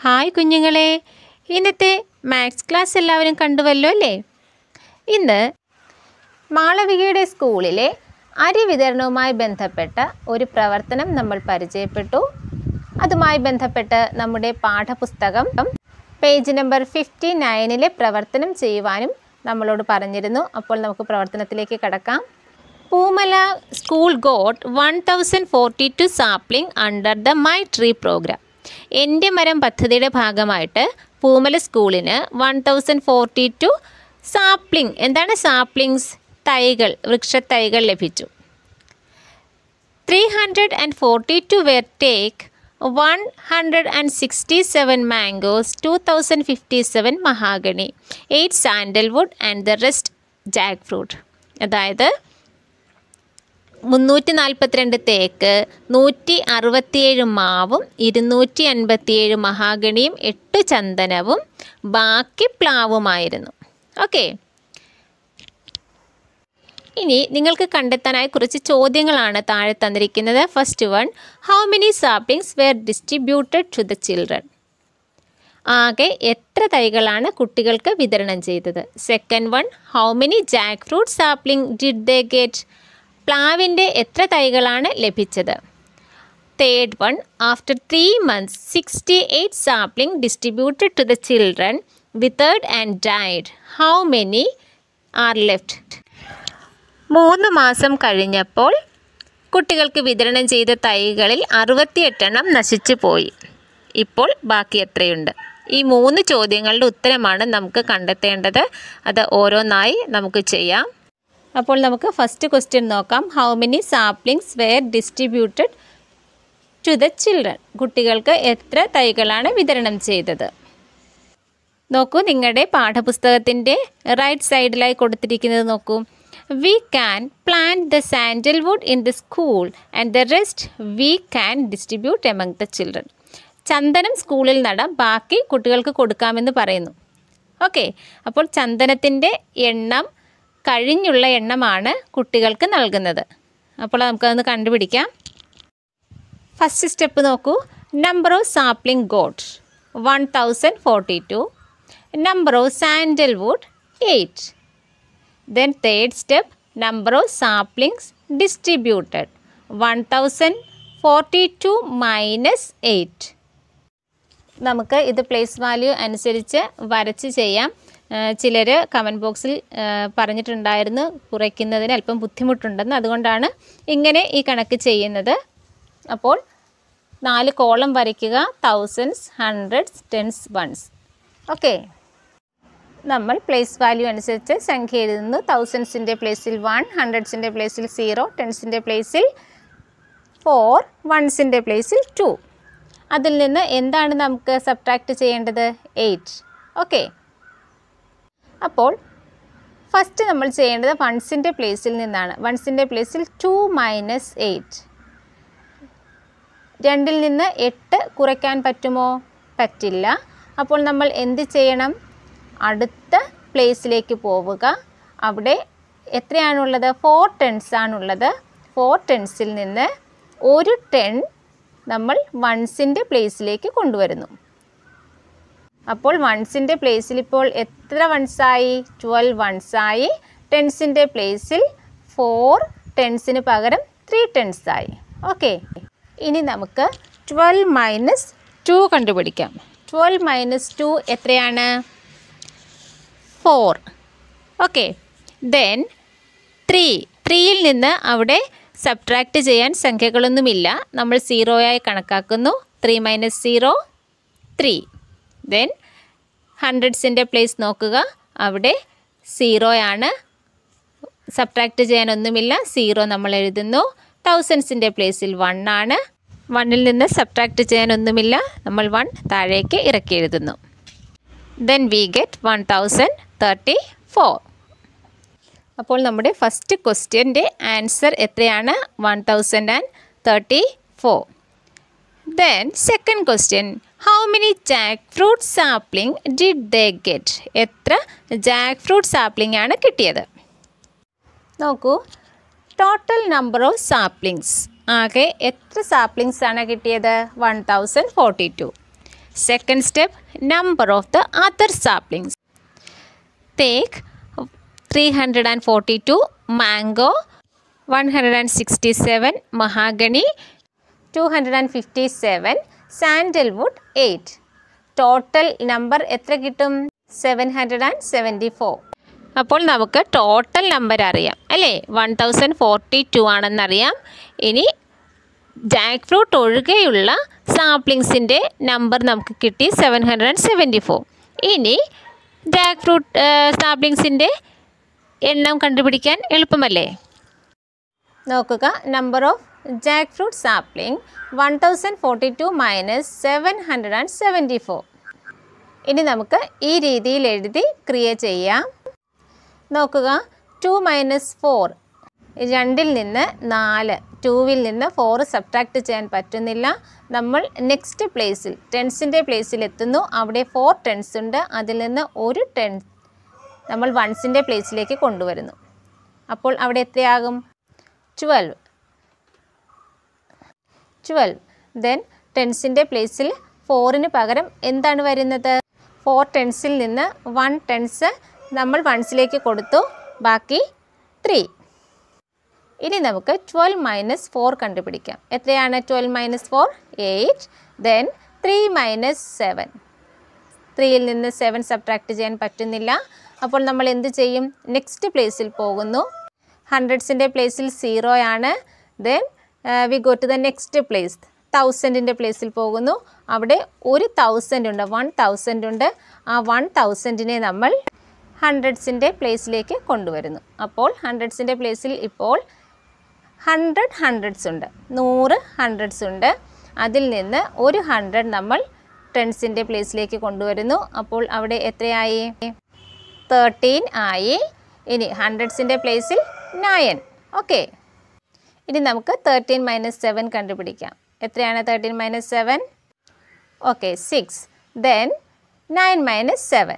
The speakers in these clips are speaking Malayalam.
ഹായ് കുഞ്ഞുങ്ങളെ ഇന്നത്തെ മാത്സ് ക്ലാസ് എല്ലാവരും കണ്ടുവല്ലോ അല്ലേ ഇന്ന് മാളവികയുടെ സ്കൂളിലെ അരി വിതരണവുമായി ബന്ധപ്പെട്ട ഒരു പ്രവർത്തനം നമ്മൾ പരിചയപ്പെട്ടു അതുമായി ബന്ധപ്പെട്ട് നമ്മുടെ പാഠപുസ്തകം പേജ് നമ്പർ ഫിഫ്റ്റി നയനിലെ പ്രവർത്തനം ചെയ്യുവാനും നമ്മളോട് പറഞ്ഞിരുന്നു അപ്പോൾ നമുക്ക് പ്രവർത്തനത്തിലേക്ക് കടക്കാം Poomala school got one thousand forty two sapling under the my tree program എൻ്റെ മരം പദ്ധതിയുടെ ഭാഗമായിട്ട് പൂമല സ്കൂളിന് one thousand forty two sapling എന്താണ് സാപ്ലിങ്സ് തൈകൾ വൃക്ഷത്തൈകൾ ലഭിച്ചു three hundred and forty two were teak one hundred and sixty seven mangoes two thousand fifty seven mahogany eight sandalwood and the rest jackfruit അതായത് മുന്നൂറ്റി നാൽപ്പത്തിരണ്ട് തേക്ക് നൂറ്റി അറുപത്തിയേഴ് മാവും ഇരുന്നൂറ്റി അൻപത്തിയേഴ് മഹാഗണിയും എട്ട് ചന്ദനവും ബാക്കി പ്ലാവുമായിരുന്നു ഓക്കെ ഇനി നിങ്ങൾക്ക് കണ്ടെത്താനായി കുറച്ച് ചോദ്യങ്ങളാണ് താഴെ തന്നിരിക്കുന്നത് first one how many saplings were distributed to the children ആകെ എത്ര തൈകളാണ് കുട്ടികൾക്ക് വിതരണം ചെയ്തത് second one how many jackfruit sapling did they get പ്ലാവിൻ്റെ എത്ര തൈകളാണ് ലഭിച്ചത് third one after three months sixty eight sapling distributed to the children withered and died how many are left മൂന്ന് മാസം കഴിഞ്ഞപ്പോൾ കുട്ടികൾക്ക് വിതരണം ചെയ്ത തൈകളിൽ അറുപത്തിയെട്ടെണ്ണം നശിച്ചു പോയി ഇപ്പോൾ ബാക്കി എത്രയുണ്ട് ഈ മൂന്ന് ചോദ്യങ്ങളുടെ ഉത്തരമാണ് നമുക്ക് കണ്ടെത്തേണ്ടത് അത് ഓരോന്നായി നമുക്ക് ചെയ്യാം അപ്പോൾ നമുക്ക് ഫസ്റ്റ് ക്വസ്റ്റ്യൻ നോക്കാം how many saplings were distributed to the children കുട്ടികൾക്ക് എത്ര തൈകളാണ് വിതരണം ചെയ്തത് നോക്കൂ നിങ്ങളുടെ പാഠപുസ്തകത്തിൻ്റെ റൈറ്റ് സൈഡിലായി കൊടുത്തിരിക്കുന്നത് നോക്കൂ we can plant the sandalwood in the school and the rest we can distribute among the children ചന്ദനം സ്കൂളിൽ നടാം ബാക്കി കുട്ടികൾക്ക് കൊടുക്കാമെന്ന് പറയുന്നു ഓക്കെ അപ്പോൾ ചന്ദനത്തിൻ്റെ എണ്ണം കഴിഞ്ഞുള്ള എണ്ണമാണ് കുട്ടികൾക്ക് നൽകുന്നത് അപ്പോൾ നമുക്കതൊന്ന് കണ്ടുപിടിക്കാം ഫസ്റ്റ് സ്റ്റെപ്പ് നോക്കൂ number of sapling got one thousand forty two number of sandalwood eight then third step number of saplings distributed one thousand forty two minus eight നമുക്ക് ഇത് പ്ലേസ് വാല്യൂ അനുസരിച്ച് വരച്ച് ചെയ്യാം ചിലർ കമൻറ്റ് ബോക്സിൽ പറഞ്ഞിട്ടുണ്ടായിരുന്നു കുറയ്ക്കുന്നതിന് അല്പം ബുദ്ധിമുട്ടുണ്ടെന്ന് അതുകൊണ്ടാണ് ഇങ്ങനെ ഈ കണക്ക് ചെയ്യുന്നത് അപ്പോൾ നാല് കോളം വരയ്ക്കുക thousands hundreds tens ones okay നമ്മൾ പ്ലേസ് വാല്യൂ അനുസരിച്ച് സംഖ്യ എഴുതുന്നു തൗസൻഡ്സിൻ്റെ പ്ലേസിൽ വൺ ഹൺഡ്രഡ്സിൻ്റെ പ്ലേസിൽ സീറോ ടെൻസിൻ്റെ പ്ലേസിൽ ഫോർ വൺസിൻ്റെ പ്ലേസിൽ ടു അതിൽ നിന്ന് എന്താണ് നമുക്ക് സബ്ട്രാക്റ്റ് ചെയ്യേണ്ടത് എയ്റ്റ് ഓക്കെ അപ്പോൾ ഫസ്റ്റ് നമ്മൾ ചെയ്യേണ്ടത് വൺസിൻ്റെ പ്ലേസിൽ നിന്നാണ് വൺസിൻ്റെ പ്ലേസിൽ ടു മൈനസ് എയ്റ്റ് രണ്ടിൽ നിന്ന് എട്ട് കുറയ്ക്കാൻ പറ്റുമോ പറ്റില്ല അപ്പോൾ നമ്മൾ എന്ത് ചെയ്യണം അടുത്ത പ്ലേസിലേക്ക് പോവുക അവിടെ എത്രയാണുള്ളത് ഫോർ ടെൻസ് ആണുള്ളത് ഫോർ ടെൻസിൽ നിന്ന് ഒരു ടെൻ നമ്മൾ വൺസിൻ്റെ പ്ലേസിലേക്ക് കൊണ്ടുവരുന്നു അപ്പോൾ വൺസിൻ്റെ പ്ലേസിൽ ഇപ്പോൾ എത്ര വൺസായി ട്വൽവ് വൺസായി ടെൻസിൻ്റെ പ്ലേസിൽ ഫോർ ടെൻസിന് പകരം ത്രീ ടെൻസായി ഓക്കെ ഇനി നമുക്ക് ട്വൽവ് മൈനസ് ടു കണ്ടുപിടിക്കാം ട്വൽവ് മൈനസ് ടു എത്രയാണ് ഫോർ ഓക്കെ ദെൻ ത്രീ ത്രീയിൽ നിന്ന് അവിടെ സബ്ട്രാക്റ്റ് ചെയ്യാൻ സംഖ്യകളൊന്നുമില്ല നമ്മൾ സീറോയായി കണക്കാക്കുന്നു three minus zero three then ഹൺഡ്രഡ്സിൻ്റെ പ്ലേസ് നോക്കുക അവിടെ സീറോയാണ് സബ്ട്രാക്റ്റ് ചെയ്യാനൊന്നുമില്ല സീറോ നമ്മൾ എഴുതുന്നു തൗസൻഡ്സിൻ്റെ പ്ലേസിൽ വൺ ആണ് വണ്ണിൽ നിന്ന് സബ്ട്രാക്റ്റ് ചെയ്യാനൊന്നുമില്ല നമ്മൾ വൺ താഴേക്ക് ഇറക്കി എഴുതുന്നു then we get one thousand thirty four അപ്പോൾ നമ്മുടെ ഫസ്റ്റ് ക്വസ്റ്റ്യൻ്റെ ആൻസർ എത്രയാണ് one thousand and thirty four then second question how many jackfruit sapling did they get എത്ര ജാക്ക് ഫ്രൂട്ട് സാപ്ലിംഗ് ആണ് കിട്ടിയത് നോക്കൂ ടോട്ടൽ നമ്പർ ഓഫ് സാപ്ലിങ്സ് ആകെ എത്ര സാപ്ലിങ്സ് ആണ് കിട്ടിയത് one thousand forty two Second step, number of the other saplings. Take 342 mango, 167 mahogany, 257 sandalwood 8. Total number എത്ര കിട്ടും seven hundred and seventy four അപ്പോൾ നമുക്ക് ടോട്ടൽ നമ്പർ അറിയാം അല്ലേ വൺ തൗസൻഡ് ഫോർട്ടി ടു ആണെന്നറിയാം ഇനി ജാക്ക് ഫ്രൂട്ട് ഒഴികെയുള്ള സാപ്ലിങ്സിൻ്റെ നമ്പർ നമുക്ക് കിട്ടി seven hundred and seventy four ഇനി ജാക്ക് ഫ്രൂട്ട് സാപ്ലിങ്സിൻ്റെ എണ്ണം കണ്ടുപിടിക്കാൻ എളുപ്പമല്ലേ നോക്കുക number of jackfruit sapling one thousand forty two minus seven hundred and seventy four ഇനി നമുക്ക് ഈ രീതിയിൽ എഴുതി ക്രിയ ചെയ്യാം നോക്കുക ടു മൈനസ് ഫോർ രണ്ടിൽ നിന്ന് നാല് ടൂവിൽ നിന്ന് ഫോർ സബ്ട്രാക്ട് ചെയ്യാൻ പറ്റുന്നില്ല നമ്മൾ നെക്സ്റ്റ് പ്ലേസിൽ ടെൻസിൻ്റെ പ്ലേസിൽ എത്തുന്നു അവിടെ ഫോർ ടെൻസ് ഉണ്ട് അതിൽ നിന്ന് ഒരു ടെൻ നമ്മൾ വൺസിൻ്റെ പ്ലേസിലേക്ക് കൊണ്ടുവരുന്നു അപ്പോൾ അവിടെ എത്രയാകും ട്വൽവ് ട്വൽവ് ദെൻ ടെൻസിൻ്റെ പ്ലേസിൽ ഫോറിന് പകരം എന്താണ് വരുന്നത് ഫോർ ടെൻസിൽ നിന്ന് വൺ ടെൻസ് നമ്മൾ വൺസിലേക്ക് കൊടുത്തു ബാക്കി ത്രീ ഇനി നമുക്ക് ട്വൽവ് മൈനസ് ഫോർ കണ്ടുപിടിക്കാം എത്രയാണ് twelve minus four eight then three minus seven ത്രീയിൽ നിന്ന് സെവൻ സബ്ട്രാക്ട് ചെയ്യാൻ പറ്റുന്നില്ല അപ്പോൾ നമ്മൾ എന്ത് ചെയ്യും നെക്സ്റ്റ് പ്ലേസിൽ പോകുന്നു ഹൺഡ്രഡ്സിൻ്റെ പ്ലേസിൽ സീറോ ആണ് then we go to the next place തൗസൻഡിൻ്റെ പ്ലേസിൽ പോകുന്നു അവിടെ ഒരു തൗസൻഡ് ഉണ്ട് വൺ തൗസൻഡ് ഉണ്ട് ആ വൺ തൗസൻഡിനെ നമ്മൾ ഹൺഡ്രഡ്സിൻ്റെ പ്ലേസിലേക്ക് കൊണ്ടുവരുന്നു അപ്പോൾ ഹൺഡ്രഡ്സിൻ്റെ പ്ലേസിൽ ഇപ്പോൾ ഹൺഡ്രഡ് ഹൺഡ്രഡ്സ് ഉണ്ട് നൂറ് ഹൺഡ്രഡ്സ് ഉണ്ട് അതിൽ നിന്ന് ഒരു ഹൺഡ്രഡ് നമ്മൾ ടെൻസിൻ്റെ പ്ലേസിലേക്ക് കൊണ്ടുവരുന്നു അപ്പോൾ അവിടെ എത്രയായി തേർട്ടീൻ ആയി ഇനി ഹൺഡ്രഡ്സിൻ്റെ പ്ലേസിൽ നയൻ ഓക്കെ ഇനി നമുക്ക് തേർട്ടീൻ മൈനസ് സെവൻ കണ്ടുപിടിക്കാം എത്രയാണ് thirteen minus seven okay six then nine minus seven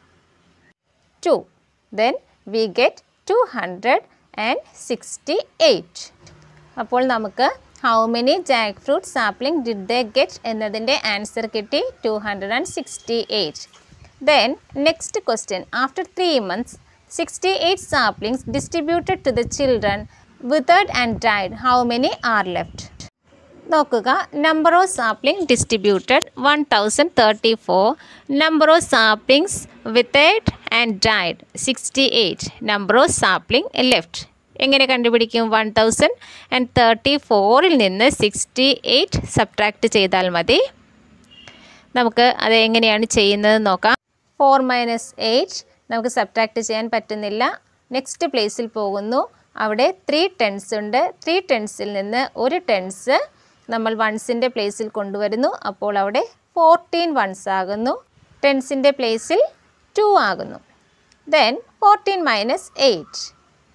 two then we get two hundred and sixty eight അപ്പോൾ നമുക്ക് how many jackfruit sapling did they get എന്നതിൻ്റെ ആൻസർ കിട്ടി two hundred and sixty eight then next question after three months sixty eight saplings distributed to the children withered and died how many are left നോക്കുക number of sapling distributed one thousand thirty four number of saplings വിത്തേഡ് and died sixty eight number of sapling left എങ്ങനെ കണ്ടുപിടിക്കും വൺ തൗസൻഡ് ആൻഡ് തേർട്ടി ഫോറിൽ നിന്ന് സിക്സ്റ്റി എയ്റ്റ് സബ്ട്രാക്റ്റ് ചെയ്താൽ മതി നമുക്ക് അത് എങ്ങനെയാണ് ചെയ്യുന്നത് നോക്കാം ഫോർ മൈനസ് എയ്റ്റ് നമുക്ക് സബ്ട്രാക്റ്റ് ചെയ്യാൻ പറ്റുന്നില്ല നെക്സ്റ്റ് പ്ലേസിൽ പോകുന്നു അവിടെ ത്രീ ടെൻസ് ഉണ്ട് ത്രീ ടെൻസിൽ നിന്ന് ഒരു ടെൻസ് നമ്മൾ വൺസിൻ്റെ പ്ലേസിൽ കൊണ്ടുവരുന്നു അപ്പോൾ അവിടെ ഫോർട്ടീൻ വൺസ് ആകുന്നു ടെൻസിൻ്റെ പ്ലേസിൽ ടു ആകുന്നു then fourteen minus eight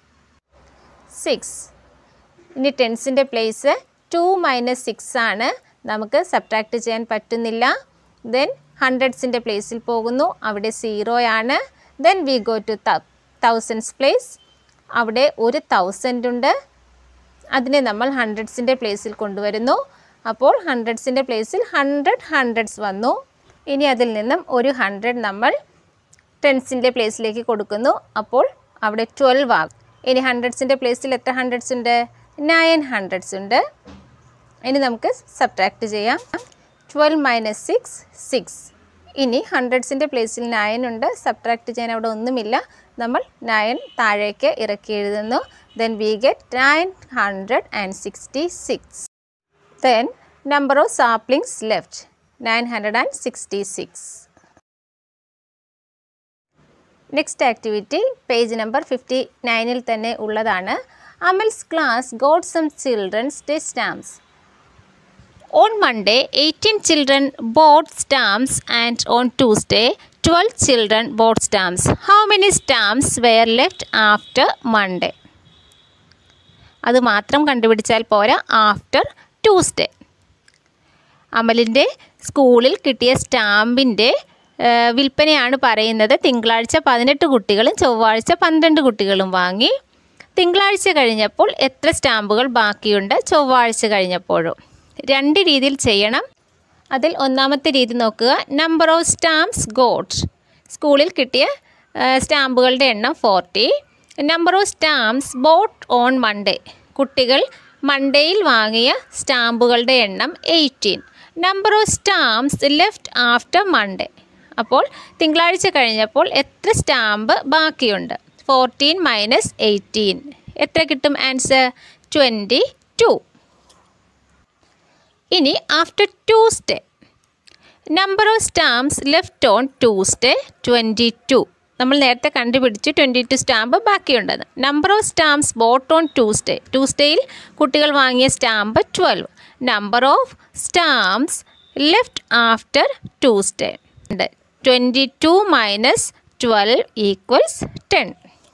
six ഇനി ടെൻസിൻ്റെ പ്ലേസ് ടു മൈനസ് സിക്സ് ആണ് നമുക്ക് സബ്ട്രാക്റ്റ് ചെയ്യാൻ പറ്റുന്നില്ല ദെൻ ഹൺഡ്രഡ്സിൻ്റെ പ്ലേസിൽ പോകുന്നു അവിടെ സീറോയാണ് then we go to thousands place അവിടെ ഒരു തൗസൻഡ് ഉണ്ട് അതിനെ നമ്മൾ ഹൺഡ്രഡ്സിൻ്റെ പ്ലേസിൽ കൊണ്ടുവരുന്നു അപ്പോൾ ഹൺഡ്രഡ്സിൻ്റെ പ്ലേസിൽ ഹൺഡ്രഡ് ഹൺഡ്രഡ്സ് വന്നു ഇനി അതിൽ നിന്നും ഒരു ഹൺഡ്രഡ് നമ്മൾ ടെൻസിൻ്റെ പ്ലേസിലേക്ക് കൊടുക്കുന്നു അപ്പോൾ അവിടെ ട്വൽവ് ആകും ഇനി ഹൺഡ്രഡ്സിൻ്റെ പ്ലേസിൽ എത്ര ഹൺഡ്രഡ്സ് ഉണ്ട് നയൻ ഹൺഡ്രഡ്സ് ഉണ്ട് ഇനി നമുക്ക് സബ്ട്രാക്റ്റ് ചെയ്യാം ട്വൽവ് മൈനസ് സിക്സ് സിക്സ് ഇനി ഹൺഡ്രഡ്സിൻ്റെ പ്ലേസിൽ നയൻ ഉണ്ട് സബ്ട്രാക്റ്റ് ചെയ്യാൻ അവിടെ ഒന്നുമില്ല നമ്മൾ നയൻ താഴേക്ക് ഇറക്കി എഴുതുന്നു then we get nine hundred and sixty six then number of saplings left nine hundred and sixty six next activity page number fifty നയനിൽ തന്നെ ഉള്ളതാണ് Amal's class got some children's day stamps On Monday, 18 children bought stamps and on Tuesday, 12 children bought stamps. How many stamps were left after Monday? അത് മാത്രം കണ്ടുപിടിച്ചാൽ പോരാ ആഫ്റ്റർ ട്യൂസ്ഡേ അമലിൻ്റെ സ്കൂളിൽ കിട്ടിയ സ്റ്റാമ്പിൻ്റെ വിൽപ്പനയാണ് പറയുന്നത് തിങ്കളാഴ്ച പതിനെട്ട് കുട്ടികളും ചൊവ്വാഴ്ച പന്ത്രണ്ട് കുട്ടികളും വാങ്ങി തിങ്കളാഴ്ച കഴിഞ്ഞപ്പോൾ എത്ര സ്റ്റാമ്പുകൾ ബാക്കിയുണ്ട് ചൊവ്വാഴ്ച കഴിഞ്ഞപ്പോഴും രണ്ട് രീതിയിൽ ചെയ്യണം അതിൽ ഒന്നാമത്തെ രീതി നോക്കുക നമ്പർ ഓഫ് സ്റ്റാമ്പ്സ് ഗോട്ട് സ്കൂളിൽ കിട്ടിയ ആ, സ്റ്റാമ്പുകളുടെ എണ്ണം forty number of stamps bought on Monday കുട്ടികൾ മൺഡേയിൽ വാങ്ങിയ സ്റ്റാമ്പുകളുടെ എണ്ണം eighteen number of stamps left after Monday അപ്പോൾ തിങ്കളാഴ്ച കഴിഞ്ഞപ്പോൾ എത്ര സ്റ്റാമ്പ് ബാക്കിയുണ്ട് ഫോർട്ടീൻ മൈനസ് എയ്റ്റീൻ എത്ര കിട്ടും ആൻസർ ട്വൻറ്റി ടു ഇനി after Tuesday number of stamps left on Tuesday twenty two നമ്മൾ നേരത്തെ കണ്ടുപിടിച്ച് ട്വൻറ്റി ടു സ്റ്റാമ്പ് ബാക്കിയുണ്ടെന്ന് number of stamps bought on Tuesday ട്യൂസ്ഡേയിൽ കുട്ടികൾ വാങ്ങിയ stamp twelve number of stamps left after Tuesday twenty two minus twelve equals ten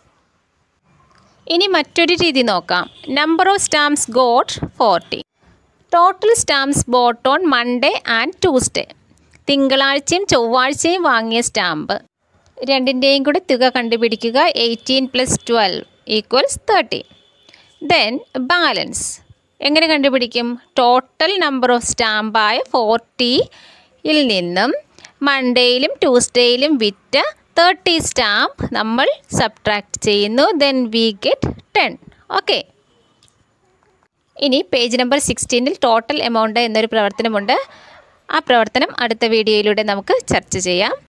ഇനി മറ്റൊരു രീതി നോക്കാം number of stamps got forty total stamps bought on Monday and Tuesday തിങ്കളാഴ്ചയും ചൊവ്വാഴ്ചയും വാങ്ങിയ സ്റ്റാമ്പ് രണ്ടിൻ്റെയും കൂടി തുക കണ്ടുപിടിക്കുക eighteen plus twelve equals thirty then balance എങ്ങനെ കണ്ടുപിടിക്കും ടോട്ടൽ നമ്പർ ഓഫ് സ്റ്റാമ്പായ ഫോർട്ടിയിൽ നിന്നും മൺഡേയിലും ട്യൂസ്ഡേയിലും വിറ്റ തേർട്ടി സ്റ്റാമ്പ് നമ്മൾ സബ്ട്രാക്ട് ചെയ്യുന്നു then we get ten okay ഇനി പേജ് നമ്പർ സിക്സ്റ്റീനിൽ ടോട്ടൽ എമൗണ്ട് എന്നൊരു പ്രവർത്തനമുണ്ട് ആ പ്രവർത്തനം അടുത്ത വീഡിയോയിലൂടെ നമുക്ക് ചർച്ച ചെയ്യാം